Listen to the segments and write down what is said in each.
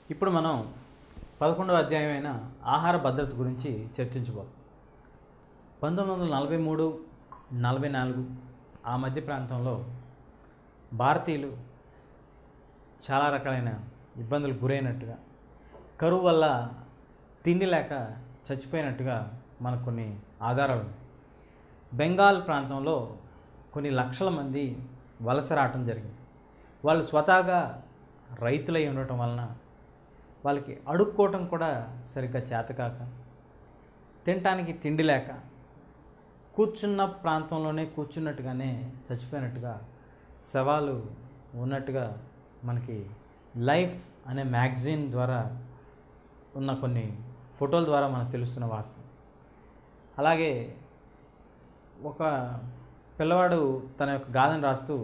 ఇప్పుడు మనం పదకొండవ అధ్యాయం అయిన ఆహార భద్రత గురించి చర్చించబోతాం పంతొమ్మిది వందల నలభై మూడు నలభై నాలుగు ఆ మధ్య ప్రాంతంలో భారతీయులు చాలా రకాలైన ఇబ్బందులు గురైనట్టుగా కరువు వల్ల తిండి లేక చచ్చిపోయినట్టుగా మనకు కొన్ని ఆధారాలు ఉన్నాయి బెంగాల్ ప్రాంతంలో కొన్ని లక్షల మంది వలస రావటం జరిగింది వాళ్ళు స్వతహాగా రైతులై ఉండటం వలన వాళ్ళకి అడుక్కోవటం కూడా సరిగ్గా చేతకాక తినటానికి తిండి లేక కూర్చున్న ప్రాంతంలోనే కూర్చున్నట్టుగానే చచ్చిపోయినట్టుగా శవాలు ఉన్నట్టుగా మనకి లైఫ్ అనే మ్యాగజైన్ ద్వారా ఉన్న కొన్ని ఫోటోల ద్వారా మనకు తెలుస్తున్న వాస్తవం అలాగే ఒక పిల్లవాడు తన యొక్క గాథను రాస్తూ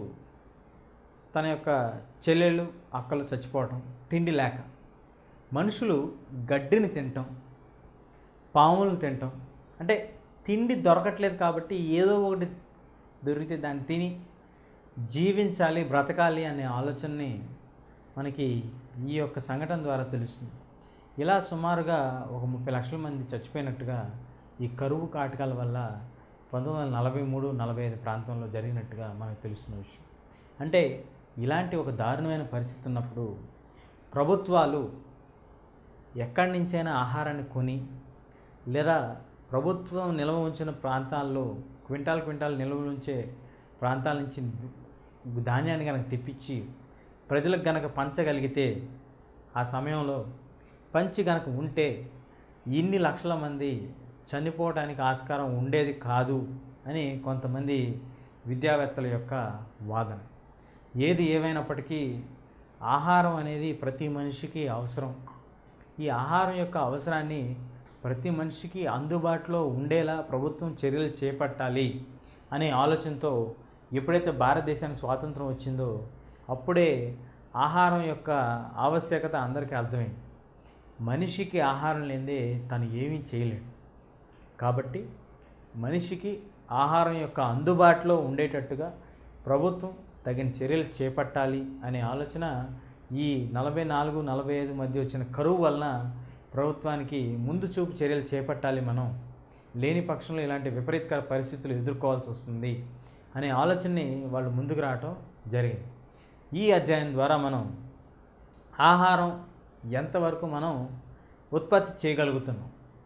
తన యొక్క చెల్లెళ్ళు అక్కలు చచ్చిపోవటం తిండి లేక మనుషులు గడ్డిని తినటం పాములను తినటం అంటే తిండి దొరకట్లేదు కాబట్టి ఏదో ఒకటి దొరికితే దాన్ని తిని జీవించాలి బ్రతకాలి అనే ఆలోచనని మనకి ఈ యొక్క సంఘటన ద్వారా తెలుస్తుంది ఇలా సుమారుగా ఒక ముప్పై లక్షల మంది చచ్చిపోయినట్టుగా ఈ కరువు కాటకాల వల్ల పంతొమ్మిది వందల నలభై మూడు నలభై ఐదు ప్రాంతంలో జరిగినట్టుగా మనకు తెలుస్తున్న విషయం అంటే ఇలాంటి ఒక దారుణమైన పరిస్థితి ఉన్నప్పుడు ప్రభుత్వాలు ఎక్కడి నుంచైనా ఆహారాన్ని కొని లేదా ప్రభుత్వం నిల్వ ఉంచిన ప్రాంతాల్లో క్వింటాల్ క్వింటాల్ నిల్వ ఉంచే ప్రాంతాల నుంచి ధాన్యాన్ని కనుక తెప్పించి ప్రజలకు గనక పంచగలిగితే ఆ సమయంలో పంచి గనక ఉంటే ఇన్ని లక్షల మంది చనిపోవడానికి ఆస్కారం ఉండేది కాదు అని కొంతమంది విద్యావేత్తల యొక్క వాదన ఏది ఏమైనప్పటికీ ఆహారం అనేది ప్రతి మనిషికి అవసరం ఈ ఆహారం యొక్క అవసరాన్ని ప్రతి మనిషికి అందుబాటులో ఉండేలా ప్రభుత్వం చర్యలు చేపట్టాలి అనే ఆలోచనతో ఎప్పుడైతే భారతదేశానికి స్వాతంత్రం వచ్చిందో అప్పుడే ఆహారం యొక్క ఆవశ్యకత అందరికీ అర్థమైంది మనిషికి ఆహారం లేదే తను ఏమీ చేయలేడు కాబట్టి మనిషికి ఆహారం యొక్క అందుబాటులో ఉండేటట్టుగా ప్రభుత్వం తగిన చర్యలు చేపట్టాలి అనే ఆలోచన ఈ నలభై నాలుగు నలభై ఐదు మధ్య వచ్చిన కరువు వలన ప్రభుత్వానికి ముందు చూపు చర్యలు చేపట్టాలి మనం లేని పక్షంలో ఇలాంటి విపరీతకర పరిస్థితులు ఎదుర్కోవాల్సి వస్తుంది అనే ఆలోచనని వాళ్ళు ముందుకు రావటం జరిగింది ఈ అధ్యాయం ద్వారా మనం ఆహారం ఎంతవరకు మనం ఉత్పత్తి చేయగలుగుతున్నాం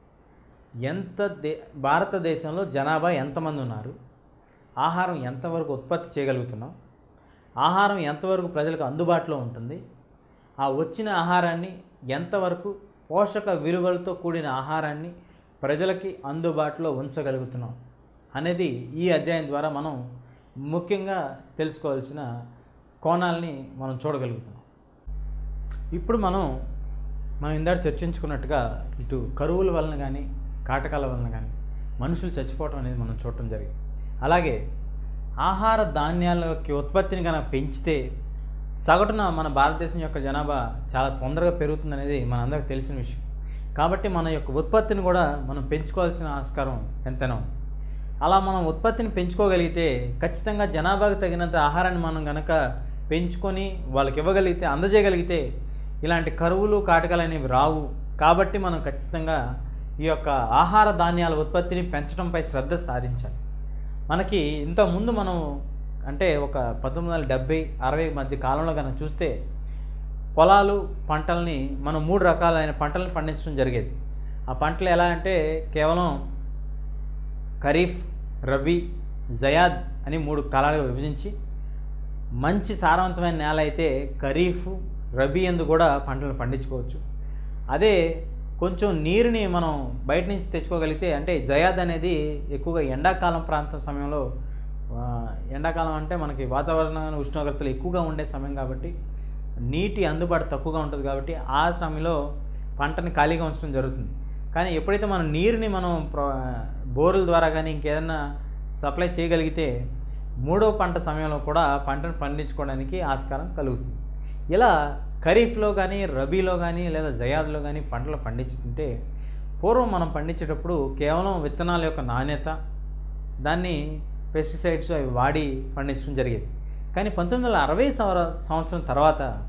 ఎంత దే భారతదేశంలో జనాభా ఎంతమంది ఉన్నారు ఆహారం ఎంతవరకు ఉత్పత్తి చేయగలుగుతున్నాం ఆహారం ఎంతవరకు ప్రజలకు అందుబాటులో ఉంటుంది ఆ వచ్చిన ఆహారాన్ని ఎంతవరకు పోషక విలువలతో కూడిన ఆహారాన్ని ప్రజలకి అందుబాటులో ఉంచగలుగుతున్నాం అనేది ఈ అధ్యాయం ద్వారా మనం ముఖ్యంగా తెలుసుకోవాల్సిన కోణాలని మనం చూడగలుగుతున్నాం ఇప్పుడు మనం మనం ఇందాక చర్చించుకున్నట్టుగా ఇటు కరువుల వలన కానీ కాటకాల వలన కానీ మనుషులు చచ్చిపోవటం అనేది మనం చూడటం జరిగింది అలాగే ఆహార ధాన్యాల యొక్క ఉత్పత్తిని కనుక పెంచితే సగటున మన భారతదేశం యొక్క జనాభా చాలా తొందరగా పెరుగుతుందనేది మనందరికీ తెలిసిన విషయం కాబట్టి మన యొక్క ఉత్పత్తిని కూడా మనం పెంచుకోవాల్సిన ఆస్కారం ఎంతైనా ఉంది అలా మనం ఉత్పత్తిని పెంచుకోగలిగితే ఖచ్చితంగా జనాభాకు తగినంత ఆహారాన్ని మనం కనుక పెంచుకొని వాళ్ళకి ఇవ్వగలిగితే అందజేయగలిగితే ఇలాంటి కరువులు కాటకాలు అనేవి రావు కాబట్టి మనం ఖచ్చితంగా ఈ యొక్క ఆహార ధాన్యాల ఉత్పత్తిని పెంచడంపై శ్రద్ధ సారించాలి మనకి ఇంతకుముందు మనం అంటే ఒక పంతొమ్మిది వందల డెబ్బై అరవై మధ్య కాలంలో కనుక చూస్తే పొలాలు పంటల్ని మనం మూడు రకాలైన పంటలను పండించడం జరిగేది ఆ పంటలు ఎలా అంటే కేవలం ఖరీఫ్ రబీ జయాద్ అని మూడు కాలాలుగా విభజించి మంచి సారవంతమైన నేల అయితే ఖరీఫ్ రబీ ఎందు కూడా పంటలను పండించుకోవచ్చు అదే కొంచెం నీరుని మనం బయట నుంచి తెచ్చుకోగలిగితే అంటే జయాద్ అనేది ఎక్కువగా ఎండాకాలం ప్రాంతం సమయంలో ఆ, ఎండాకాలం అంటే మనకి వాతావరణ ఉష్ణోగ్రతలు ఎక్కువగా ఉండే సమయం కాబట్టి నీటి అందుబాటు తక్కువగా ఉంటుంది కాబట్టి ఆ సమయంలో పంటని ఖాళీగా ఉంచడం జరుగుతుంది కానీ ఎప్పుడైతే మనం నీరుని మనం ప్ర- బోరుల ద్వారా కానీ ఇంకేదైనా సప్లై చేయగలిగితే మూడో పంట సమయంలో కూడా పంటను పండించుకోవడానికి ఆస్కారం కలుగుతుంది ఇలా ఖరీఫ్లో కానీ రబీలో కానీ లేదా జయాద్లో కానీ పంటలు పండించుతుంటే పూర్వం మనం పండించేటప్పుడు కేవలం విత్తనాల యొక్క నాణ్యత దాన్ని పెస్టిసైడ్స్ అవి వాడి పండించడం జరిగేది కానీ పంతొమ్మిది వందల అరవై సంవత్సరం తర్వాత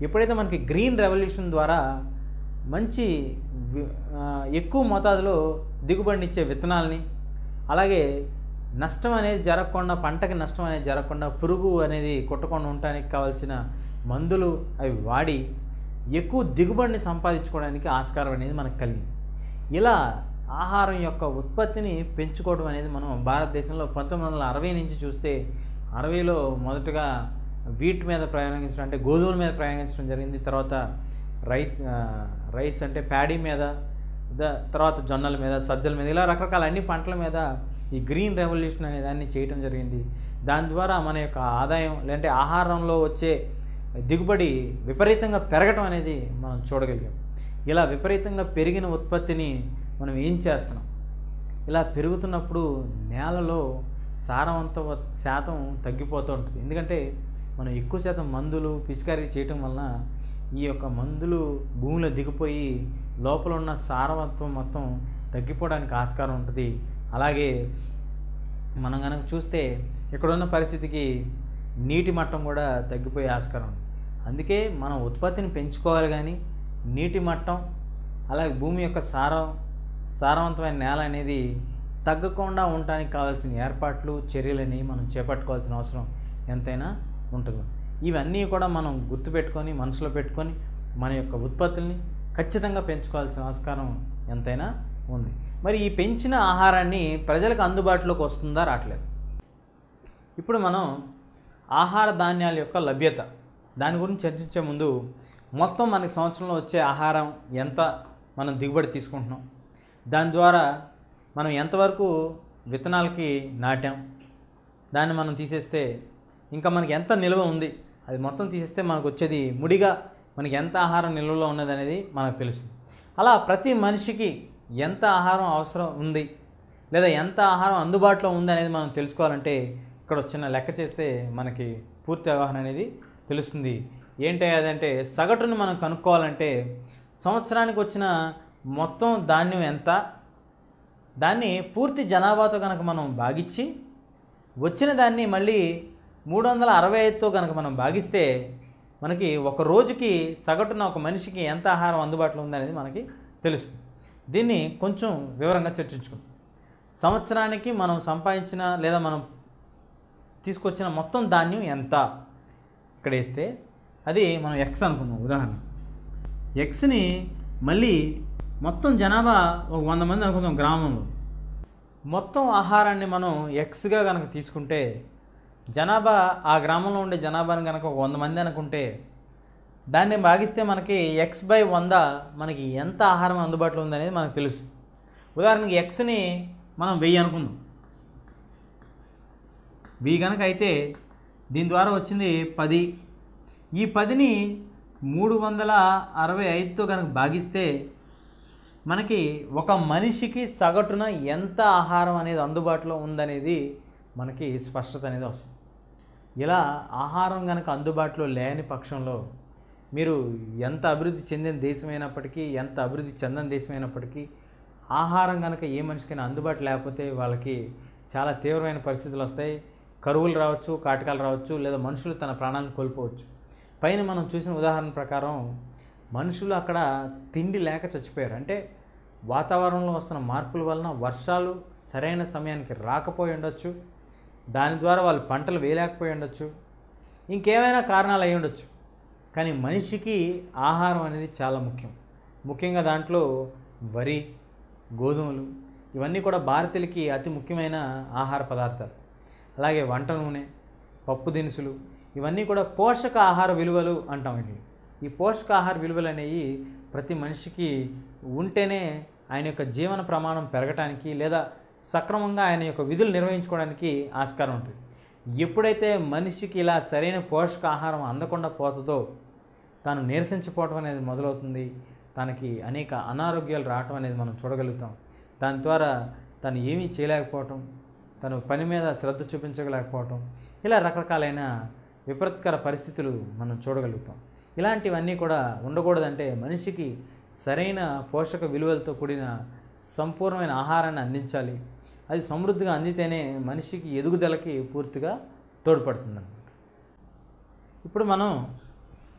ఎప్పుడైతే మనకి గ్రీన్ రెవల్యూషన్ ద్వారా మంచి వి- ఆ, ఎక్కువ మోతాదులో దిగుబడినిచ్చే విత్తనాలని అలాగే నష్టం అనేది జరగకుండా పంటకి నష్టం అనేది జరగకుండా పురుగు అనేది కొట్టకుండా ఉండటానికి కావాల్సిన మందులు అవి వాడి ఎక్కువ దిగుబడిని సంపాదించుకోవడానికి ఆస్కారం అనేది మనకు కలిగింది ఇలా ఆహారం యొక్క ఉత్పత్తిని పెంచుకోవడం అనేది మనం భారతదేశంలో పంతొమ్మిది వందల అరవై నుంచి చూస్తే అరవైలో మొదటగా వీట్ మీద ప్రయోగించడం అంటే గోధుమల మీద ప్రయోగించడం జరిగింది తర్వాత రైత్ ఆ, రైస్ అంటే ప్యాడీ మీద ద- తర్వాత జొన్నల మీద సజ్జల మీద ఇలా రకరకాల అన్ని పంటల మీద ఈ గ్రీన్ రెవల్యూషన్ అనే దాన్ని చేయటం జరిగింది దాని ద్వారా మన యొక్క ఆదాయం లేదంటే ఆహారంలో వచ్చే దిగుబడి విపరీతంగా పెరగటం అనేది మనం చూడగలిగాం ఇలా విపరీతంగా పెరిగిన ఉత్పత్తిని మనం ఏం చేస్తున్నాం ఇలా పెరుగుతున్నప్పుడు నేలలో సారవంత శాతం తగ్గిపోతూ ఉంటుంది ఎందుకంటే మనం ఎక్కువ శాతం మందులు పిచికారీ చేయటం వలన ఈ యొక్క మందులు భూమిలో దిగిపోయి లోపల ఉన్న సారవంతం మొత్తం తగ్గిపోవడానికి ఆస్కారం ఉంటుంది అలాగే మనం కనుక చూస్తే ఇక్కడున్న పరిస్థితికి నీటి మట్టం కూడా తగ్గిపోయే ఆస్కారం ఉంది అందుకే మనం ఉత్పత్తిని పెంచుకోవాలి కానీ నీటి మట్టం అలాగే భూమి యొక్క సారం సారవంతమైన నేల అనేది తగ్గకుండా ఉండటానికి కావాల్సిన ఏర్పాట్లు చర్యలని మనం చేపట్టుకోవాల్సిన అవసరం ఎంతైనా ఉంటుంది ఇవన్నీ కూడా మనం గుర్తుపెట్టుకొని మనసులో పెట్టుకొని మన యొక్క ఉత్పత్తుల్ని ఖచ్చితంగా పెంచుకోవాల్సిన ఆస్కారం ఎంతైనా ఉంది మరి ఈ పెంచిన ఆహారాన్ని ప్రజలకు అందుబాటులోకి వస్తుందా రావట్లేదు ఇప్పుడు మనం ఆహార ధాన్యాల యొక్క లభ్యత దాని గురించి చర్చించే ముందు మొత్తం మనకి సంవత్సరంలో వచ్చే ఆహారం ఎంత మనం దిగుబడి తీసుకుంటున్నాం దాని ద్వారా మనం ఎంతవరకు విత్తనాలకి నాటాం దాన్ని మనం తీసేస్తే ఇంకా మనకి ఎంత నిల్వ ఉంది అది మొత్తం తీసేస్తే మనకు వచ్చేది ముడిగా మనకి ఎంత ఆహారం నిల్వలో ఉన్నది అనేది మనకు తెలుస్తుంది అలా ప్రతి మనిషికి ఎంత ఆహారం అవసరం ఉంది లేదా ఎంత ఆహారం అందుబాటులో ఉంది అనేది మనం తెలుసుకోవాలంటే ఇక్కడ ఒక చిన్న లెక్క చేస్తే మనకి పూర్తి అవగాహన అనేది తెలుస్తుంది ఏంటి అదంటే సగటును మనం కనుక్కోవాలంటే సంవత్సరానికి వచ్చిన మొత్తం ధాన్యం ఎంత దాన్ని పూర్తి జనాభాతో కనుక మనం భాగించి వచ్చిన దాన్ని మళ్ళీ మూడు వందల అరవై ఐదుతో కనుక మనం భాగిస్తే మనకి ఒక రోజుకి సగటున ఒక మనిషికి ఎంత ఆహారం అందుబాటులో ఉందనేది మనకి తెలుస్తుంది దీన్ని కొంచెం వివరంగా చర్చించుకుందాం సంవత్సరానికి మనం సంపాదించిన లేదా మనం తీసుకొచ్చిన మొత్తం ధాన్యం ఎంత ఇక్కడ వేస్తే అది మనం ఎక్స్ అనుకున్నాం ఉదాహరణ ఎక్స్ని మళ్ళీ మొత్తం జనాభా ఒక వంద మంది అనుకుందాం గ్రామంలో మొత్తం ఆహారాన్ని మనం ఎక్స్గా కనుక తీసుకుంటే జనాభా ఆ గ్రామంలో ఉండే జనాభాని కనుక ఒక వంద మంది అనుకుంటే దాన్ని భాగిస్తే మనకి ఎక్స్ బై వంద మనకి ఎంత ఆహారం అందుబాటులో ఉందనేది మనకు తెలుస్తుంది ఉదాహరణకి ఎక్స్ని మనం వెయ్యి అనుకుందాం వెయ్యి కనుక అయితే దీని ద్వారా వచ్చింది పది ఈ పదిని మూడు వందల అరవై ఐదుతో కనుక భాగిస్తే మనకి ఒక మనిషికి సగటున ఎంత ఆహారం అనేది అందుబాటులో ఉందనేది మనకి స్పష్టత అనేది వస్తుంది ఇలా ఆహారం కనుక అందుబాటులో లేని పక్షంలో మీరు ఎంత అభివృద్ధి చెందిన దేశమైనప్పటికీ ఎంత అభివృద్ధి చెందని దేశమైనప్పటికీ ఆహారం కనుక ఏ మనిషికైనా అందుబాటు లేకపోతే వాళ్ళకి చాలా తీవ్రమైన పరిస్థితులు వస్తాయి కరువులు రావచ్చు కాటకాలు రావచ్చు లేదా మనుషులు తన ప్రాణాలను కోల్పోవచ్చు పైన మనం చూసిన ఉదాహరణ ప్రకారం మనుషులు అక్కడ తిండి లేక చచ్చిపోయారు అంటే వాతావరణంలో వస్తున్న మార్పుల వలన వర్షాలు సరైన సమయానికి రాకపోయి ఉండొచ్చు దాని ద్వారా వాళ్ళు పంటలు వేయలేకపోయి ఉండొచ్చు ఇంకేమైనా కారణాలు అయి ఉండొచ్చు కానీ మనిషికి ఆహారం అనేది చాలా ముఖ్యం ముఖ్యంగా దాంట్లో వరి గోధుమలు ఇవన్నీ కూడా భారతీయులకి అతి ముఖ్యమైన ఆహార పదార్థాలు అలాగే వంట నూనె పప్పు దినుసులు ఇవన్నీ కూడా పోషక ఆహార విలువలు అంటాం వీటిని ఈ పోషకాహార విలువలు అనేవి ప్రతి మనిషికి ఉంటేనే ఆయన యొక్క జీవన ప్రమాణం పెరగటానికి లేదా సక్రమంగా ఆయన యొక్క విధులు నిర్వహించుకోవడానికి ఆస్కారం ఉంటుంది ఎప్పుడైతే మనిషికి ఇలా సరైన పోషకాహారం అందకుండా పోతుందో తాను నీరసించిపోవటం అనేది మొదలవుతుంది తనకి అనేక అనారోగ్యాలు రావటం అనేది మనం చూడగలుగుతాం దాని ద్వారా తను ఏమీ చేయలేకపోవటం తను పని మీద శ్రద్ధ చూపించలేకపోవటం ఇలా రకరకాలైన విపత్కర పరిస్థితులు మనం చూడగలుగుతాం ఇలాంటివన్నీ కూడా ఉండకూడదంటే మనిషికి సరైన పోషక విలువలతో కూడిన సంపూర్ణమైన ఆహారాన్ని అందించాలి అది సమృద్ధిగా అందితేనే మనిషికి ఎదుగుదలకి పూర్తిగా తోడ్పడుతుంది ఇప్పుడు మనం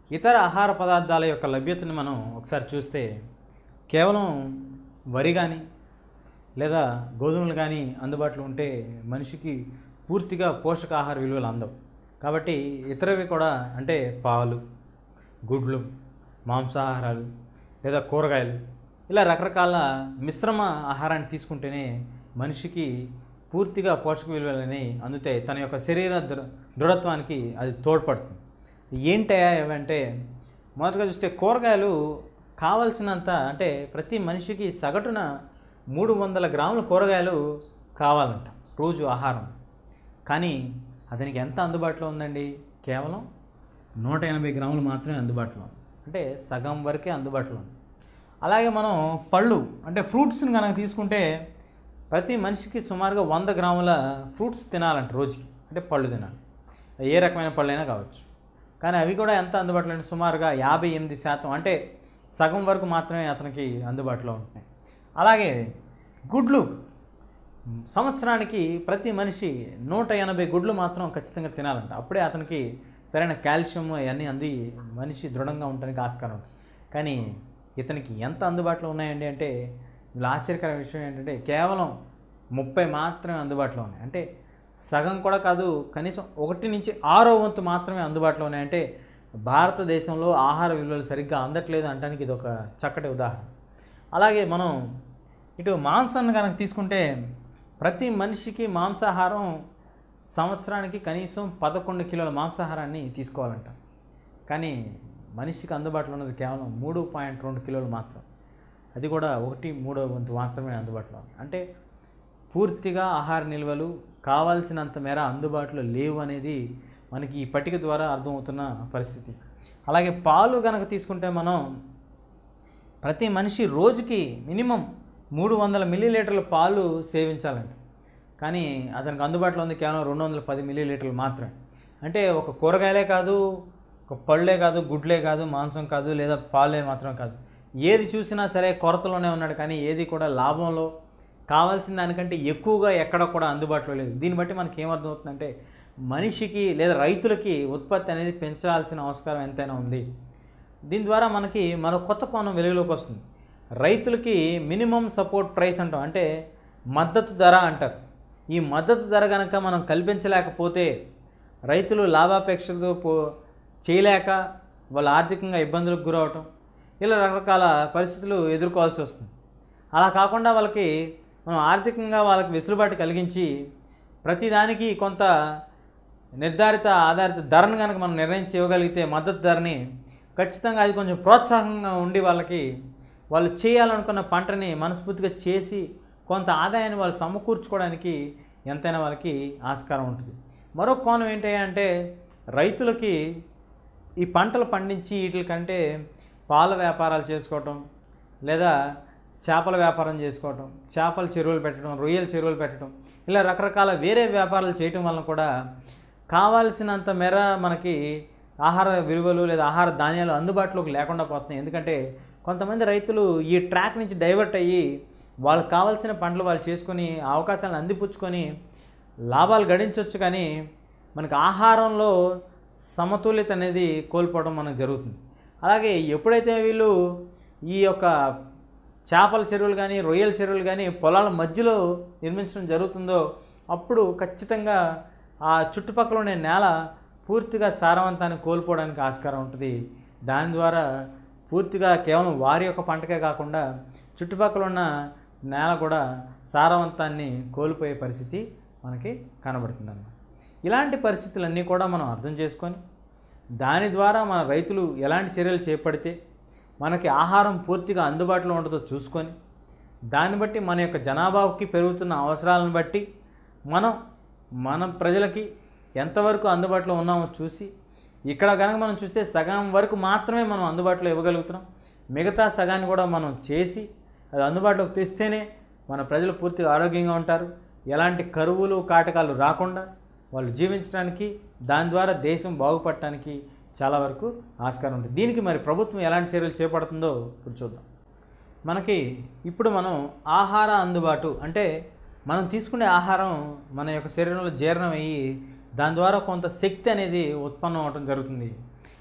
ఇతర ఆహార పదార్థాల యొక్క లభ్యతని మనం ఒకసారి చూస్తే కేవలం వరి కానీ లేదా గోధుమలు కానీ అందుబాటులో ఉంటే మనిషికి పూర్తిగా పోషకాహార విలువలు అందవు కాబట్టి ఇతరవి కూడా అంటే పాలు గుడ్లు మాంసాహారాలు లేదా కూరగాయలు ఇలా రకరకాల మిశ్రమ ఆహారాన్ని తీసుకుంటేనే మనిషికి పూర్తిగా పోషక విలువలని అందుతాయి తన యొక్క శరీర దృ దృఢత్వానికి అది తోడ్పడుతుంది ఏంటయ్యా ఏవంటే మొదటగా చూస్తే కూరగాయలు కావలసినంత అంటే ప్రతి మనిషికి సగటున మూడు వందల గ్రాముల కూరగాయలు కావాలంట రోజు ఆహారం కానీ అతనికి ఎంత అందుబాటులో ఉందండి కేవలం నూట ఎనభై గ్రాములు మాత్రమే అందుబాటులో ఉంది అంటే సగం వరకే అందుబాటులో ఉంది అలాగే మనం పళ్ళు అంటే ఫ్రూట్స్ని కనుక తీసుకుంటే ప్రతి మనిషికి సుమారుగా వంద గ్రాముల ఫ్రూట్స్ తినాలంట రోజుకి అంటే పళ్ళు తినాలి ఏ రకమైన పళ్ళైనా కావచ్చు కానీ అవి కూడా ఎంత అందుబాటులో ఉన్నాయి సుమారుగా యాభై ఎనిమిది శాతం అంటే సగం వరకు మాత్రమే అతనికి అందుబాటులో ఉంటున్నాయి అలాగే గుడ్లు సంవత్సరానికి ప్రతి మనిషి నూట ఎనభై గుడ్లు మాత్రం ఖచ్చితంగా తినాలంట అప్పుడే అతనికి సరైన కాల్షియం అవన్నీ అంది మనిషి దృఢంగా ఉండడానికి ఆస్కారం ఉంటుంది కానీ ఇతనికి ఎంత అందుబాటులో ఉన్నాయండి అంటే ఇలా ఆశ్చర్యకర విషయం ఏంటంటే కేవలం ముప్పై మాత్రమే అందుబాటులో ఉన్నాయి అంటే సగం కూడా కాదు కనీసం ఒకటి నుంచి ఆరో వంతు మాత్రమే అందుబాటులో ఉన్నాయంటే భారతదేశంలో ఆహార విలువలు సరిగ్గా అందట్లేదు అనడానికి ఇది ఒక చక్కటి ఉదాహరణ అలాగే మనం ఇటు మాంసాన్ని కనుక తీసుకుంటే ప్రతి మనిషికి మాంసాహారం సంవత్సరానికి కనీసం పదకొండు కిలోల మాంసాహారాన్ని తీసుకోవాలంట కానీ మనిషికి అందుబాటులో ఉన్నది కేవలం మూడు పాయింట్ రెండు కిలోలు మాత్రం అది కూడా ఒకటి మూడో వంతు మాత్రమే అందుబాటులో ఉంది అంటే పూర్తిగా ఆహార నిల్వలు కావాల్సినంత మేర అందుబాటులో లేవు అనేది మనకి ఈ పట్టిక ద్వారా అర్థమవుతున్న పరిస్థితి అలాగే పాలు కనుక తీసుకుంటే మనం ప్రతి మనిషి రోజుకి మినిమం మూడు వందల మిల్లీలీటర్ల పాలు సేవించాలంట కానీ అతనికి అందుబాటులో ఉంది కేవలం రెండు వందల పది మిల్లీలీటర్లు మాత్రమే అంటే ఒక కూరగాయలే కాదు ఒక పళ్ళే కాదు గుడ్లే కాదు మాంసం కాదు లేదా పాలే మాత్రం కాదు ఏది చూసినా సరే కొరతలోనే ఉన్నాడు కానీ ఏది కూడా లాభంలో కావాల్సిన దానికంటే ఎక్కువగా ఎక్కడ కూడా అందుబాటులో లేదు దీన్ని బట్టి మనకి ఏమర్థమవుతుందంటే మనిషికి లేదా రైతులకి ఉత్పత్తి అనేది పెంచాల్సిన అవసరం ఎంతైనా ఉంది దీని ద్వారా మనకి మరో కొత్త కోణం వెలుగులోకి వస్తుంది రైతులకి మినిమం సపోర్ట్ ప్రైస్ అంటాం అంటే మద్దతు ధర అంటారు ఈ మద్దతు ధర కనుక మనం కల్పించలేకపోతే రైతులు లాభాపేక్షతో పో చేయలేక వాళ్ళ ఆర్థికంగా ఇబ్బందులకు గురవటం ఇలా రకరకాల పరిస్థితులు ఎదుర్కోవాల్సి వస్తుంది అలా కాకుండా వాళ్ళకి మనం ఆర్థికంగా వాళ్ళకి వెసులుబాటు కలిగించి ప్రతిదానికి కొంత నిర్ధారిత ఆధారిత ధరను కనుక మనం నిర్ణయించి ఇవ్వగలిగితే మద్దతు ధరని ఖచ్చితంగా అది కొంచెం ప్రోత్సాహంగా ఉండి వాళ్ళకి వాళ్ళు చేయాలనుకున్న పంటని మనస్ఫూర్తిగా చేసి కొంత ఆదాయాన్ని వాళ్ళు సమకూర్చుకోవడానికి ఎంతైనా వాళ్ళకి ఆస్కారం ఉంటుంది మరో కోణం ఏంటి అంటే రైతులకి ఈ పంటలు పండించి వీటి కంటే పాల వ్యాపారాలు చేసుకోవటం లేదా చేపల వ్యాపారం చేసుకోవటం చేపల చెరువులు పెట్టడం రొయ్యల చెరువులు పెట్టడం ఇలా రకరకాల వేరే వ్యాపారాలు చేయటం వలన కూడా కావాల్సినంత మేర మనకి ఆహార విలువలు లేదా ఆహార ధాన్యాలు అందుబాటులోకి లేకుండా పోతున్నాయి ఎందుకంటే కొంతమంది రైతులు ఈ ట్రాక్ నుంచి డైవర్ట్ అయ్యి వాళ్ళకి కావాల్సిన పంటలు వాళ్ళు చేసుకొని ఆ అవకాశాలను అందిపుచ్చుకొని లాభాలు గడించవచ్చు కానీ మనకి ఆహారంలో సమతుల్యత అనేది కోల్పోవడం మనకు జరుగుతుంది అలాగే ఎప్పుడైతే వీళ్ళు ఈ యొక్క చేపల చెరువులు కానీ రొయ్యల చెరువులు కానీ పొలాల మధ్యలో నిర్మించడం జరుగుతుందో అప్పుడు ఖచ్చితంగా ఆ చుట్టుపక్కల ఉండే నేల పూర్తిగా సారవంతాన్ని కోల్పోవడానికి ఆస్కారం ఉంటుంది దాని ద్వారా పూర్తిగా కేవలం వారి యొక్క పంటకే కాకుండా చుట్టుపక్కల ఉన్న నేల కూడా సారవంతాన్ని కోల్పోయే పరిస్థితి మనకి కనబడుతుంది అన్నమాట ఇలాంటి పరిస్థితులన్నీ కూడా మనం అర్థం చేసుకొని దాని ద్వారా మన రైతులు ఎలాంటి చర్యలు చేపడితే మనకి ఆహారం పూర్తిగా అందుబాటులో ఉంటుందో చూసుకొని దాన్ని బట్టి మన యొక్క జనాభాకి పెరుగుతున్న అవసరాలను బట్టి మనం మన ప్రజలకి ఎంతవరకు అందుబాటులో ఉన్నామో చూసి ఇక్కడ కనుక మనం చూస్తే సగం వరకు మాత్రమే మనం అందుబాటులో ఇవ్వగలుగుతున్నాం మిగతా సగాన్ని కూడా మనం చేసి అది అందుబాటులోకి తెస్తేనే మన ప్రజలు పూర్తిగా ఆరోగ్యంగా ఉంటారు ఎలాంటి కరువులు కాటకాలు రాకుండా వాళ్ళు జీవించడానికి దాని ద్వారా దేశం బాగుపడటానికి చాలా వరకు ఆస్కారం ఉంటుంది దీనికి మరి ప్రభుత్వం ఎలాంటి చర్యలు చేపడుతుందో ఇప్పుడు చూద్దాం మనకి ఇప్పుడు మనం ఆహార అందుబాటు అంటే మనం తీసుకునే ఆహారం మన యొక్క శరీరంలో జీర్ణం అయ్యి దాని ద్వారా కొంత శక్తి అనేది ఉత్పన్నం అవడం జరుగుతుంది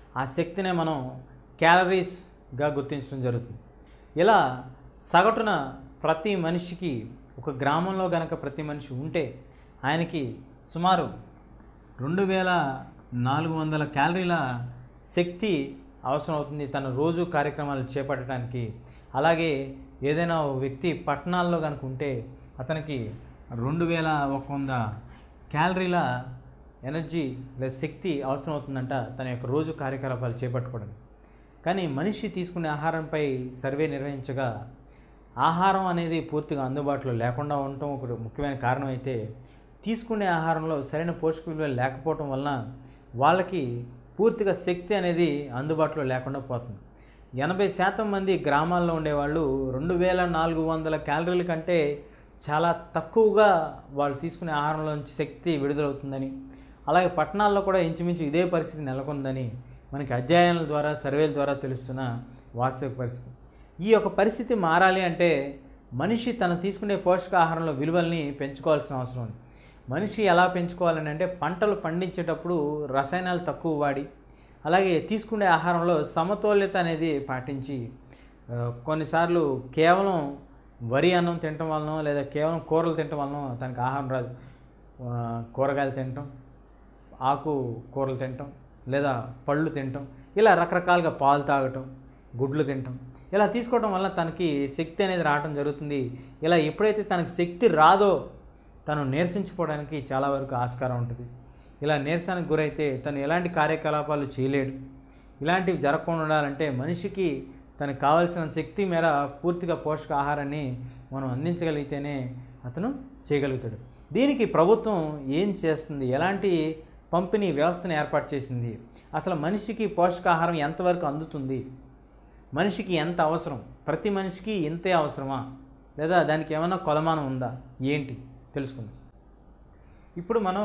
ఆ శక్తినే మనం క్యాలరీస్గా గుర్తించడం జరుగుతుంది ఇలా సగటున ప్రతి మనిషికి ఒక గ్రామంలో గనక ప్రతి మనిషి ఉంటే ఆయనకి సుమారు రెండు వేల నాలుగు వందల క్యాలరీల శక్తి అవసరం అవుతుంది తన రోజు కార్యక్రమాలు చేపట్టడానికి అలాగే ఏదైనా ఓ వ్యక్తి పట్టణాల్లో కనుక ఉంటే అతనికి రెండు వేల ఒక వంద క్యాలరీల ఎనర్జీ లేదా శక్తి అవసరం అవుతుందంట తన యొక్క రోజు కార్యకలాపాలు చేపట్టుకోవడం కానీ మనిషి తీసుకునే ఆహారంపై సర్వే నిర్వహించగా ఆహారం అనేది పూర్తిగా అందుబాటులో లేకుండా ఉండటం ఒక ముఖ్యమైన కారణం అయితే తీసుకునే ఆహారంలో సరైన పోషక విలువలు లేకపోవటం వలన వాళ్ళకి పూర్తిగా శక్తి అనేది అందుబాటులో లేకుండా పోతుంది ఎనభై శాతం మంది గ్రామాల్లో ఉండేవాళ్ళు రెండు వేల నాలుగు వందల క్యాలరీల కంటే చాలా తక్కువగా వాళ్ళు తీసుకునే ఆహారంలో నుంచి శక్తి విడుదలవుతుందని అలాగే పట్టణాల్లో కూడా ఇంచుమించు ఇదే పరిస్థితి నెలకొందని మనకి అధ్యయనాల ద్వారా సర్వేల ద్వారా తెలుస్తున్న వాస్తవిక పరిస్థితి ఈ యొక్క పరిస్థితి మారాలి అంటే మనిషి తను తీసుకునే పోషకాహారంలో విలువల్ని పెంచుకోవాల్సిన అవసరం ఉంది మనిషి ఎలా పెంచుకోవాలని అంటే పంటలు పండించేటప్పుడు రసాయనాలు తక్కువ వాడి అలాగే తీసుకునే ఆహారంలో సమతౌల్యత అనేది పాటించి ఆ, కొన్నిసార్లు కేవలం వరి అన్నం తినటం వలన లేదా కేవలం కూరలు తినటం వలన తనకి ఆహారం రాదు ఆ, కూరగాయలు తినటం ఆకు కూరలు తినటం లేదా పళ్ళు తినటం ఇలా రకరకాలుగా పాలు తాగటం గుడ్లు తినటం ఇలా తీసుకోవడం వల్ల తనకి శక్తి అనేది రావడం జరుగుతుంది ఇలా ఎప్పుడైతే తనకి శక్తి రాదో తను నీరసించిపోవడానికి చాలా వరకు ఆస్కారం ఉంటుంది ఇలా నీరసానికి గురైతే తను ఎలాంటి కార్యకలాపాలు చేయలేడు ఇలాంటివి జరగకుండా ఉండాలంటే మనిషికి తనకు కావాల్సిన శక్తి మేర పూర్తిగా పోషక ఆహారాన్ని మనం అందించగలిగితేనే అతను చేయగలుగుతాడు దీనికి ప్రభుత్వం ఏం చేస్తుంది ఎలాంటి పంపిణీ వ్యవస్థను ఏర్పాటు చేసింది అసలు మనిషికి పోషకాహారం ఎంతవరకు అందుతుంది మనిషికి ఎంత అవసరం ప్రతి మనిషికి ఇంతే అవసరమా లేదా దానికి ఏమైనా కొలమానం ఉందా ఏంటి తెలుసుకుందాం ఇప్పుడు మనం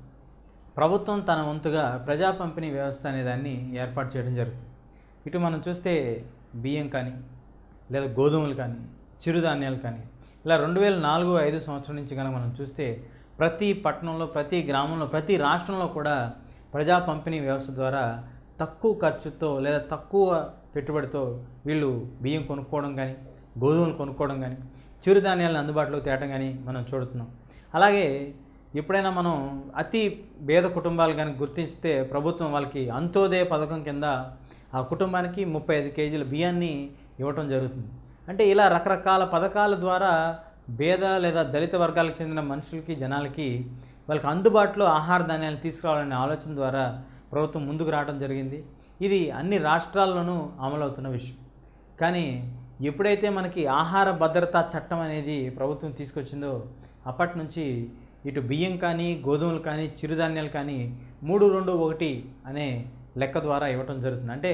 ప్రభుత్వం తన వంతుగా ప్రజా పంపిణీ వ్యవస్థ అనే దాన్ని ఏర్పాటు చేయడం జరుగుతుంది ఇటు మనం చూస్తే బియ్యం కానీ లేదా గోధుమలు కానీ చిరుధాన్యాలు కానీ ఇలా రెండు వేల నాలుగు ఐదు సంవత్సరం నుంచి కనుక మనం చూస్తే ప్రతి పట్టణంలో ప్రతి గ్రామంలో ప్రతి రాష్ట్రంలో కూడా ప్రజా పంపిణీ వ్యవస్థ ద్వారా తక్కువ ఖర్చుతో లేదా తక్కువ పెట్టుబడితో వీళ్ళు బియ్యం కొనుక్కోవడం కానీ గోధుమలు కొనుక్కోవడం కానీ చిరుధాన్యాలను అందుబాటులోకి తేవడం కానీ మనం చూడుతున్నాం అలాగే ఎప్పుడైనా మనం అతి పేద కుటుంబాలు కానీ గుర్తిస్తే ప్రభుత్వం వాళ్ళకి అంత్యోదయ పథకం కింద ఆ కుటుంబానికి ముప్పై ఐదు కేజీల బియ్యాన్ని ఇవ్వటం జరుగుతుంది అంటే ఇలా రకరకాల పథకాల ద్వారా పేద లేదా దళిత వర్గాలకు చెందిన మనుషులకి జనాలకి వాళ్ళకి అందుబాటులో ఆహార ధాన్యాలు తీసుకురావాలనే ఆలోచన ద్వారా ప్రభుత్వం ముందుకు రావడం జరిగింది ఇది అన్ని రాష్ట్రాల్లోనూ అమలవుతున్న విషయం కానీ ఎప్పుడైతే మనకి ఆహార భద్రతా చట్టం అనేది ప్రభుత్వం తీసుకొచ్చిందో అప్పటి నుంచి ఇటు బియ్యం కానీ గోధుమలు కానీ చిరుధాన్యాలు కానీ మూడు రెండు ఒకటి అనే లెక్క ద్వారా ఇవ్వటం జరుగుతుంది అంటే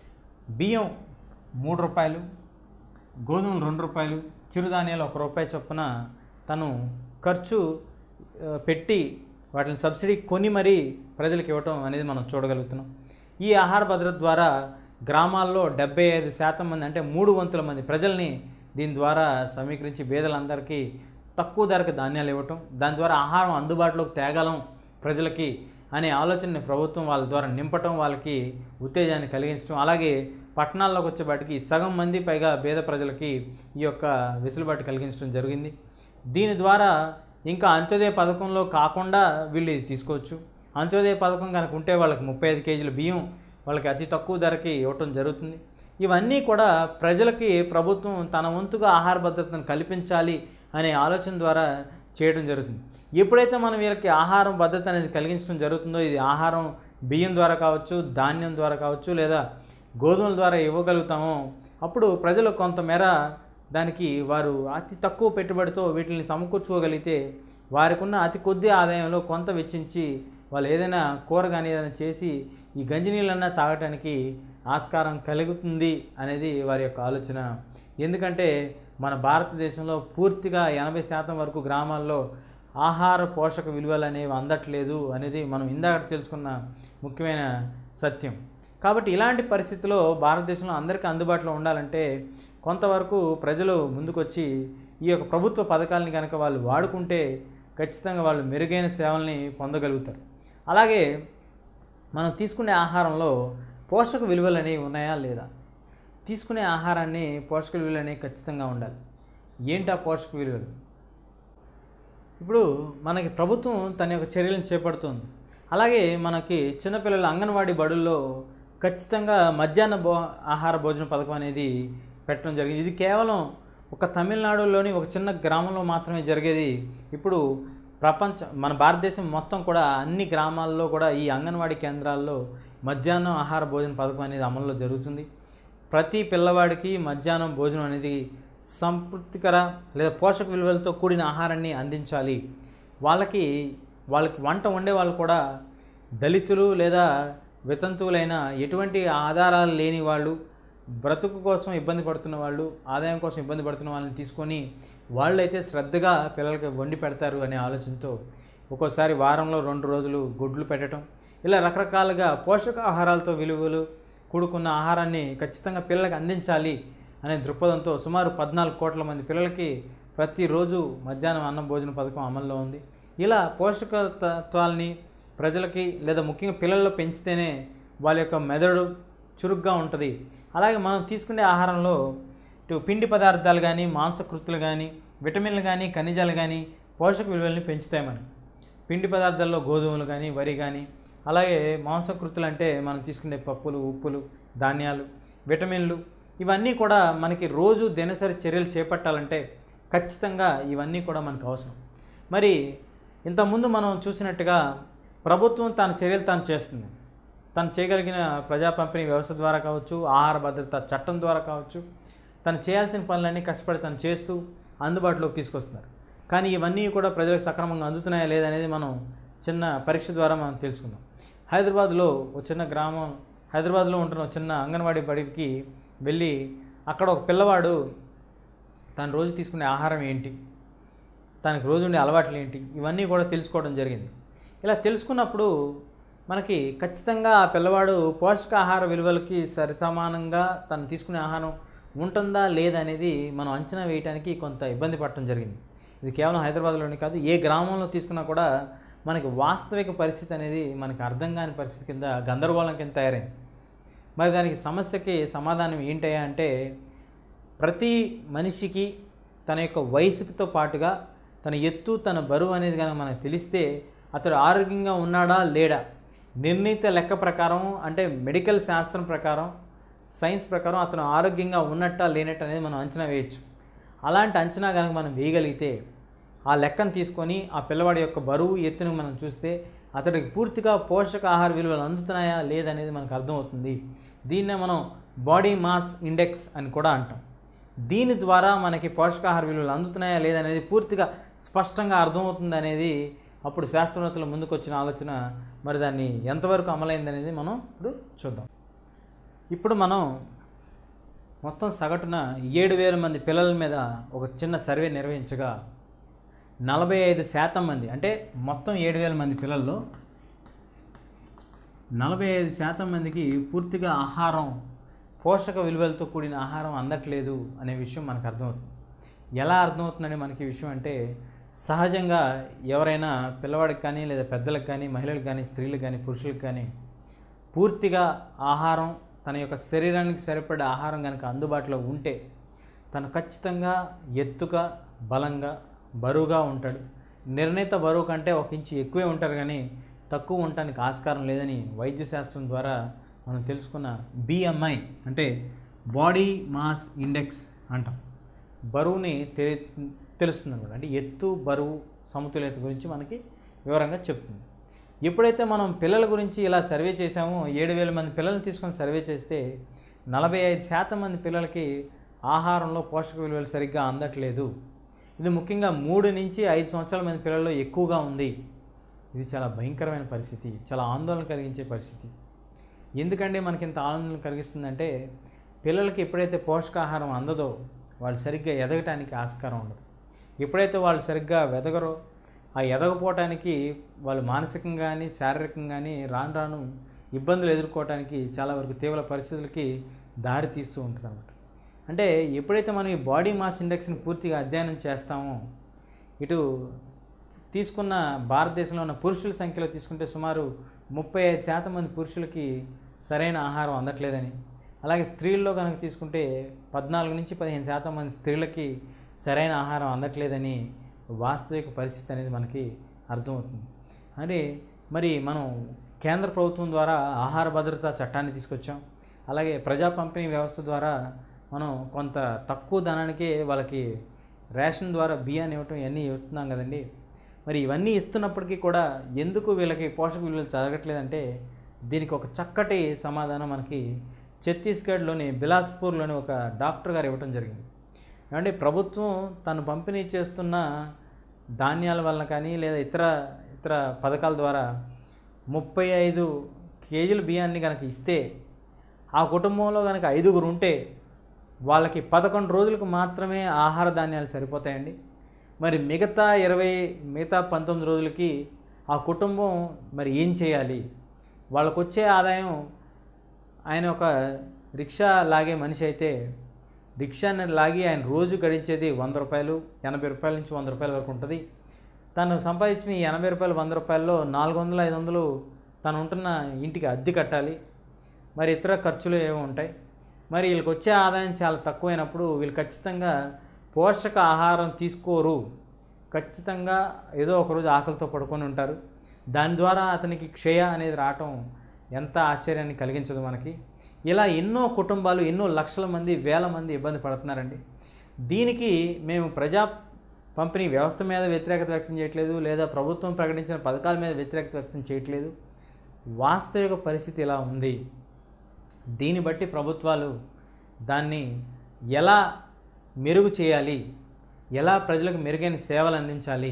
బియ్యం మూడు రూపాయలు గోధుమలు రెండు రూపాయలు చిరుధాన్యాలు ఒక రూపాయి చొప్పున తను ఖర్చు ఆ, పెట్టి వాటిని సబ్సిడీ కొని మరీ ప్రజలకు ఇవ్వటం అనేది మనం చూడగలుగుతున్నాం ఈ ఆహార భద్రత ద్వారా గ్రామాల్లో డెబ్బై ఐదు శాతం మంది అంటే మూడు వంతుల మంది ప్రజల్ని దీని ద్వారా సమీకరించి పేదలందరికీ తక్కువ ధరకు ధాన్యాలు ఇవ్వటం దాని ద్వారా ఆహారం అందుబాటులోకి తేగలం ప్రజలకి అనే ఆలోచనని ప్రభుత్వం వాళ్ళ ద్వారా నింపటం వాళ్ళకి ఉత్తేజాన్ని కలిగించడం అలాగే పట్టణాల్లోకి వచ్చేపాటికి సగం మంది పైగా పేద ప్రజలకి ఈ యొక్క వెసులుబాటు కలిగించడం జరిగింది దీని ద్వారా ఇంకా అంత్యోదయ పథకంలో కాకుండా వీళ్ళు ఇది తీసుకోవచ్చు అంత్యోదయ పథకం కనుక ఉంటే వాళ్ళకి ముప్పై ఐదు కేజీల బియ్యం వాళ్ళకి అతి తక్కువ ధరకి ఇవ్వటం జరుగుతుంది ఇవన్నీ కూడా ప్రజలకి ప్రభుత్వం తన వంతుగా ఆహార భద్రతను కల్పించాలి అనే ఆలోచన ద్వారా చేయడం జరుగుతుంది ఎప్పుడైతే మనం వీళ్ళకి ఆహారం భద్రత అనేది కలిగించడం జరుగుతుందో ఇది ఆహారం బియ్యం ద్వారా కావచ్చు ధాన్యం ద్వారా కావచ్చు లేదా గోధుమల ద్వారా ఇవ్వగలుగుతామో అప్పుడు ప్రజలు కొంతమేర దానికి వారు అతి తక్కువ పెట్టుబడితో వీటిని సమకూర్చుకోగలిగితే వారికి ఉన్న అతి కొద్ది ఆదాయంలో కొంత వెచ్చించి వాళ్ళు ఏదైనా కూర కానీ ఏదైనా చేసి ఈ గంజి నీళ్ళన్నా తాగటానికి ఆస్కారం కలుగుతుంది అనేది వారి యొక్క ఆలోచన ఎందుకంటే మన భారతదేశంలో పూర్తిగా ఎనభై శాతం వరకు గ్రామాల్లో ఆహార పోషక విలువలు అనేవి అందట్లేదు అనేది మనం ఇందాక తెలుసుకున్న ముఖ్యమైన సత్యం కాబట్టి ఇలాంటి పరిస్థితిలో భారతదేశంలో అందరికీ అందుబాటులో ఉండాలంటే కొంతవరకు ప్రజలు ముందుకొచ్చి ఈ యొక్క ప్రభుత్వ పథకాలని కనుక వాళ్ళు వాడుకుంటే ఖచ్చితంగా వాళ్ళు మెరుగైన సేవల్ని పొందగలుగుతారు అలాగే మనం తీసుకునే ఆహారంలో పోషక విలువలు అనేవి ఉన్నాయా లేదా తీసుకునే ఆహారాన్ని పోషక విలువలు అనేవి ఖచ్చితంగా ఉండాలి ఏంటి ఆ పోషక విలువలు ఇప్పుడు మనకి ప్రభుత్వం తన యొక్క చర్యలను చేపడుతుంది అలాగే మనకి చిన్నపిల్లల అంగన్వాడీ బడుల్లో ఖచ్చితంగా మధ్యాహ్న భో ఆహార భోజన పథకం అనేది పెట్టడం జరిగింది ఇది కేవలం ఒక తమిళనాడులోని ఒక చిన్న గ్రామంలో మాత్రమే జరిగేది ఇప్పుడు ప్రపంచ మన భారతదేశం మొత్తం కూడా అన్ని గ్రామాల్లో కూడా ఈ అంగన్వాడీ కేంద్రాల్లో మధ్యాహ్నం ఆహార భోజన పథకం అనేది అమల్లో జరుగుతుంది ప్రతి పిల్లవాడికి మధ్యాహ్నం భోజనం అనేది సంతృప్తికర లేదా పోషక విలువలతో కూడిన ఆహారాన్ని అందించాలి వాళ్ళకి వాళ్ళకి వంట వండే వాళ్ళు కూడా దళితులు లేదా వితంతువులైన ఎటువంటి ఆధారాలు లేని వాళ్ళు బ్రతుకు కోసం ఇబ్బంది పడుతున్న వాళ్ళు ఆదాయం కోసం ఇబ్బంది పడుతున్న వాళ్ళని తీసుకొని వాళ్ళైతే శ్రద్ధగా పిల్లలకి వండి పెడతారు అనే ఆలోచనతో ఒక్కోసారి వారంలో రెండు రోజులు గుడ్లు పెట్టడం ఇలా రకరకాలుగా పోషకాహారాలతో విలువలు కూడుకున్న ఆహారాన్ని ఖచ్చితంగా పిల్లలకు అందించాలి అనే దృక్పథంతో సుమారు పద్నాలుగు కోట్ల మంది పిల్లలకి ప్రతిరోజు మధ్యాహ్నం అన్నం భోజన పథకం అమల్లో ఉంది ఇలా పోషక తత్వాల్ని ప్రజలకి లేదా ముఖ్యంగా పిల్లల్లో పెంచితేనే వాళ్ళ యొక్క మెదడు చురుగ్గా ఉంటుంది అలాగే మనం తీసుకునే ఆహారంలో ఇటు పిండి పదార్థాలు కానీ మాంసకృతులు కానీ విటమిన్లు కానీ ఖనిజాలు కానీ పోషక విలువల్ని పెంచుతాయి మనం పిండి పదార్థాల్లో గోధుమలు కానీ వరి కానీ అలాగే మాంసకృతులు అంటే మనం తీసుకునే పప్పులు ఉప్పులు ధాన్యాలు విటమిన్లు ఇవన్నీ కూడా మనకి రోజు దినసరి చర్యలు చేపట్టాలంటే ఖచ్చితంగా ఇవన్నీ కూడా మనకు అవసరం మరి ఇంతకుముందు మనం చూసినట్టుగా ప్రభుత్వం తన చర్యలు తాను చేస్తుంది తను చేయగలిగిన ప్రజా పంపిణీ వ్యవస్థ ద్వారా కావచ్చు ఆహార భద్రత చట్టం ద్వారా కావచ్చు తను చేయాల్సిన పనులన్నీ కష్టపడి తను చేస్తూ అందుబాటులోకి తీసుకొస్తున్నారు కానీ ఇవన్నీ కూడా ప్రజలకు సక్రమంగా అందుతున్నాయా లేదనేది మనం చిన్న పరీక్ష ద్వారా మనం తెలుసుకుందాం హైదరాబాద్లో ఒక చిన్న గ్రామం హైదరాబాద్లో ఉంటున్న ఒక చిన్న అంగన్వాడీ బడికి వెళ్ళి అక్కడ ఒక పిల్లవాడు తను రోజు తీసుకునే ఆహారం ఏంటి తనకి రోజు ఉండే అలవాట్లు ఏంటి ఇవన్నీ కూడా తెలుసుకోవడం జరిగింది ఇలా తెలుసుకున్నప్పుడు మనకి ఖచ్చితంగా ఆ పిల్లవాడు పోషకాహార విలువలకి సరిసమానంగా తను తీసుకునే ఆహారం ఉంటుందా లేదా అనేది మనం అంచనా వేయడానికి కొంత ఇబ్బంది పడటం జరిగింది ఇది కేవలం హైదరాబాద్లోనే కాదు ఏ గ్రామంలో తీసుకున్నా కూడా మనకి వాస్తవిక పరిస్థితి అనేది మనకి అర్థం కాని పరిస్థితి కింద గందరగోళం కింద తయారైంది మరి దానికి సమస్యకి సమాధానం ఏంటయ్యా అంటే ప్రతి మనిషికి తన యొక్క వయసుతో పాటుగా తన ఎత్తు తన బరువు అనేది కనుక మనకు తెలిస్తే అతడు ఆరోగ్యంగా ఉన్నాడా లేడా నిర్ణీత లెక్క ప్రకారం అంటే మెడికల్ శాస్త్రం ప్రకారం సైన్స్ ప్రకారం అతను ఆరోగ్యంగా ఉన్నట్టా లేనట్టు అనేది మనం అంచనా వేయచ్చు అలాంటి అంచనా కనుక మనం వేయగలిగితే ఆ లెక్కను తీసుకొని ఆ పిల్లవాడి యొక్క బరువు ఎత్తును మనం చూస్తే అతడికి పూర్తిగా పోషకాహార విలువలు అందుతున్నాయా లేదనేది మనకు అర్థమవుతుంది దీన్నే మనం బాడీ మాస్ ఇండెక్స్ అని కూడా అంటాం దీని ద్వారా మనకి పోషకాహార విలువలు అందుతున్నాయా లేదనేది పూర్తిగా స్పష్టంగా అర్థమవుతుంది అనేది అప్పుడు శాస్త్రవేత్తల ముందుకు వచ్చిన ఆలోచన మరి దాన్ని ఎంతవరకు అమలైంది అనేది మనం ఇప్పుడు చూద్దాం ఇప్పుడు మనం మొత్తం సగటున ఏడు వేల మంది పిల్లల మీద ఒక చిన్న సర్వే నిర్వహించగా నలభై ఐదు శాతం మంది అంటే మొత్తం ఏడు వేల మంది పిల్లల్లో నలభై ఐదు శాతం మందికి పూర్తిగా ఆహారం పోషక విలువలతో కూడిన ఆహారం అందట్లేదు అనే విషయం మనకు అర్థమవుతుంది ఎలా అర్థమవుతుందని మనకి ఈ విషయం అంటే సహజంగా ఎవరైనా పిల్లవాడికి కానీ లేదా పెద్దలకు కానీ మహిళలకు కానీ స్త్రీలకు కానీ పురుషులకు కానీ పూర్తిగా ఆహారం తన యొక్క శరీరానికి సరిపడే ఆహారం కనుక అందుబాటులో ఉంటే తను ఖచ్చితంగా ఎత్తుగా బలంగా బరువుగా ఉంటాడు నిర్ణీత బరువు కంటే ఒక ఇంచు ఎక్కువే ఉంటారు కానీ తక్కువ ఉండటానికి ఆస్కారం లేదని వైద్య శాస్త్రం ద్వారా మనం తెలుసుకున్న బిఎంఐ అంటే బాడీ మాస్ ఇండెక్స్ అంటాం బరువుని తెలి తెలుస్తుంది అనమాట అంటే ఎత్తు బరువు సమతుల్యత గురించి మనకి వివరంగా చెప్తుంది ఎప్పుడైతే మనం పిల్లల గురించి ఇలా సర్వే చేసామో ఏడు వేల మంది పిల్లల్ని తీసుకొని సర్వే చేస్తే నలభై ఐదు శాతం మంది పిల్లలకి ఆహారంలో పోషక విలువలు సరిగ్గా అందట్లేదు ఇది ముఖ్యంగా మూడు నుంచి ఐదు సంవత్సరాల మంది పిల్లల్లో ఎక్కువగా ఉంది ఇది చాలా భయంకరమైన పరిస్థితి చాలా ఆందోళన కలిగించే పరిస్థితి ఎందుకంటే మనకి ఇంత ఆనందం కలిగిస్తుందంటే పిల్లలకి ఎప్పుడైతే పోషకాహారం అందదో వాళ్ళు సరిగ్గా ఎదగటానికి ఆస్కారం ఉండదు ఎప్పుడైతే వాళ్ళు సరిగ్గా వెదగరో ఆ ఎదగపోవటానికి వాళ్ళు మానసికంగా కానీ శారీరకంగా కానీ రాను రాను ఇబ్బందులు ఎదుర్కోవటానికి చాలా వరకు తీవ్ర పరిస్థితులకి దారి తీస్తూ ఉంటుంది అనమాట అంటే ఎప్పుడైతే మనం ఈ బాడీ మాస్ ఇండెక్స్ని పూర్తిగా అధ్యయనం చేస్తామో ఇటు తీసుకున్న భారతదేశంలో ఉన్న పురుషుల సంఖ్యలో తీసుకుంటే సుమారు ముప్పై ఐదు శాతం మంది పురుషులకి సరైన ఆహారం అందట్లేదని అలాగే స్త్రీల్లో కనుక తీసుకుంటే పద్నాలుగు నుంచి పదిహేను శాతం మంది స్త్రీలకి సరైన ఆహారం అందట్లేదని వాస్తవిక పరిస్థితి అనేది మనకి అర్థమవుతుంది అంటే మరి మనం కేంద్ర ప్రభుత్వం ద్వారా ఆహార భద్రత చట్టాన్ని తీసుకొచ్చాం అలాగే ప్రజా పంపిణీ వ్యవస్థ ద్వారా మనం కొంత తక్కువ ధనానికే వాళ్ళకి రేషన్ ద్వారా బియ్యాన్ని ఇవ్వటం ఇవన్నీ ఇస్తున్నాం కదండి మరి ఇవన్నీ ఇస్తున్నప్పటికీ కూడా ఎందుకు వీళ్ళకి పోషక విలువలు జరగట్లేదంటే దీనికి ఒక చక్కటి సమాధానం మనకి ఛత్తీస్గఢ్లోని బిలాస్పూర్లోని ఒక డాక్టర్ గారు ఇవ్వటం జరిగింది అంటే ప్రభుత్వం తను పంపిణీ చేస్తున్న ధాన్యాల వలన కానీ లేదా ఇతర ఇతర పథకాల ద్వారా ముప్పై ఐదు కేజీల బియ్యాన్ని కనుక ఇస్తే ఆ కుటుంబంలో కనుక ఐదుగురు ఉంటే వాళ్ళకి పదకొండు రోజులకు మాత్రమే ఆహార ధాన్యాలు సరిపోతాయండి మరి మిగతా ఇరవై మిగతా పంతొమ్మిది రోజులకి ఆ కుటుంబం మరి ఏం చేయాలి వాళ్ళకు వచ్చే ఆదాయం ఆయన ఒక రిక్షా లాగే మనిషి అయితే రిక్షాని లాగి ఆయన రోజు గడించేది వంద రూపాయలు ఎనభై రూపాయల నుంచి వంద రూపాయల వరకు ఉంటుంది తను సంపాదించిన ఈ ఎనభై రూపాయలు వంద రూపాయల్లో నాలుగు వందలు ఐదు వందలు తను ఉంటున్న ఇంటికి అద్దె కట్టాలి మరి ఇతర ఖర్చులు ఏమి ఉంటాయి మరి వీళ్ళకి వచ్చే ఆదాయం చాలా తక్కువైనప్పుడు వీళ్ళు ఖచ్చితంగా పోషక ఆహారం తీసుకోరు ఖచ్చితంగా ఏదో ఒకరోజు ఆకలితో పడుకొని ఉంటారు దాని ద్వారా అతనికి క్షయ అనేది రావటం ఎంత ఆశ్చర్యాన్ని కలిగించదు మనకి ఇలా ఎన్నో కుటుంబాలు ఎన్నో లక్షల మంది వేల మంది ఇబ్బంది పడుతున్నారండి దీనికి మేము ప్రజా పంపిణీ వ్యవస్థ మీద వ్యతిరేకత వ్యక్తం చేయట్లేదు లేదా ప్రభుత్వం ప్రకటించిన పథకాల మీద వ్యతిరేకత వ్యక్తం చేయట్లేదు వాస్తవిక పరిస్థితి ఇలా ఉంది దీన్ని బట్టి ప్రభుత్వాలు దాన్ని ఎలా మెరుగు చేయాలి ఎలా ప్రజలకు మెరుగైన సేవలు అందించాలి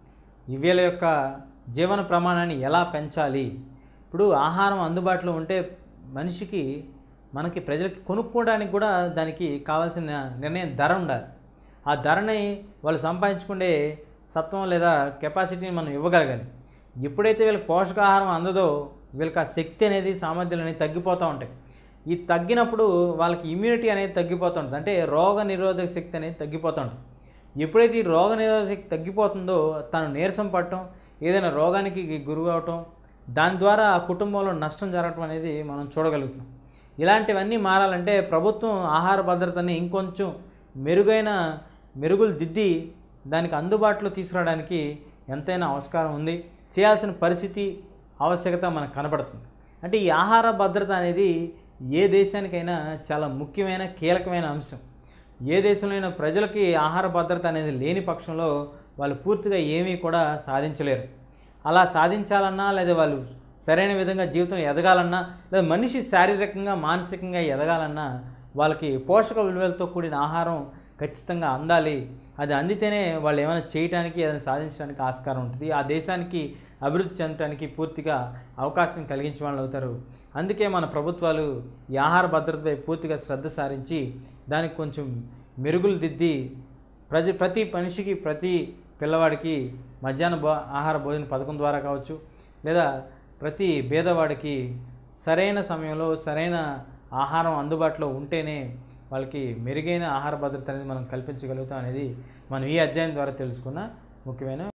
వీళ్ళ యొక్క జీవన ప్రమాణాన్ని ఎలా పెంచాలి ఇప్పుడు ఆహారం అందుబాటులో ఉంటే మనిషికి మనకి ప్రజలకి కొనుక్కోవడానికి కూడా దానికి కావాల్సిన నిర్ణయం ధర ఉండాలి ఆ ధరని వాళ్ళు సంపాదించుకునే సత్వం లేదా కెపాసిటీని మనం ఇవ్వగలగాలి ఎప్పుడైతే వీళ్ళకి పోషకాహారం అందదో వీళ్ళకి ఆ శక్తి అనేది సామర్థ్యాలు అనేది తగ్గిపోతూ ఉంటాయి ఈ తగ్గినప్పుడు వాళ్ళకి ఇమ్యూనిటీ అనేది తగ్గిపోతూ ఉంటుంది అంటే రోగ నిరోధక శక్తి అనేది తగ్గిపోతూ ఉంటుంది ఎప్పుడైతే ఈ రోగ నిరోధక శక్తి తగ్గిపోతుందో తను నీరసం పడటం ఏదైనా రోగానికి గురి అవటం దాని ద్వారా ఆ కుటుంబంలో నష్టం జరగటం అనేది మనం చూడగలుగుతాం ఇలాంటివన్నీ మారాలంటే ప్రభుత్వం ఆహార భద్రతని ఇంకొంచెం మెరుగైన మెరుగులు దిద్ది దానికి అందుబాటులో తీసుకురావడానికి ఎంతైనా ఆవిష్కారం ఉంది చేయాల్సిన పరిస్థితి ఆవశ్యకత మనకు కనబడుతుంది అంటే ఈ ఆహార భద్రత అనేది ఏ దేశానికైనా చాలా ముఖ్యమైన కీలకమైన అంశం ఏ దేశంలో ప్రజలకి ఆహార భద్రత అనేది లేని పక్షంలో వాళ్ళు పూర్తిగా ఏమీ కూడా సాధించలేరు అలా సాధించాలన్నా లేదా వాళ్ళు సరైన విధంగా జీవితం ఎదగాలన్నా లేదా మనిషి శారీరకంగా మానసికంగా ఎదగాలన్నా వాళ్ళకి పోషక విలువలతో కూడిన ఆహారం ఖచ్చితంగా అందాలి అది అందితేనే వాళ్ళు ఏమైనా చేయడానికి ఏదైనా సాధించడానికి ఆస్కారం ఉంటుంది ఆ దేశానికి అభివృద్ధి చెందడానికి పూర్తిగా అవకాశం కలిగించే వాళ్ళు అవుతారు అందుకే మన ప్రభుత్వాలు ఈ ఆహార భద్రతపై పూర్తిగా శ్రద్ధ సారించి దానికి కొంచెం మెరుగులు దిద్ది ప్రజ ప్రతి మనిషికి ప్రతి పిల్లవాడికి మధ్యాహ్న భో ఆహార భోజన పథకం ద్వారా కావచ్చు లేదా ప్రతి పేదవాడికి సరైన సమయంలో సరైన ఆహారం అందుబాటులో ఉంటేనే వాళ్ళకి మెరుగైన ఆహార భద్రత అనేది మనం కల్పించగలుగుతాం అనేది మనం ఈ అధ్యాయం ద్వారా తెలుసుకున్న ముఖ్యమైన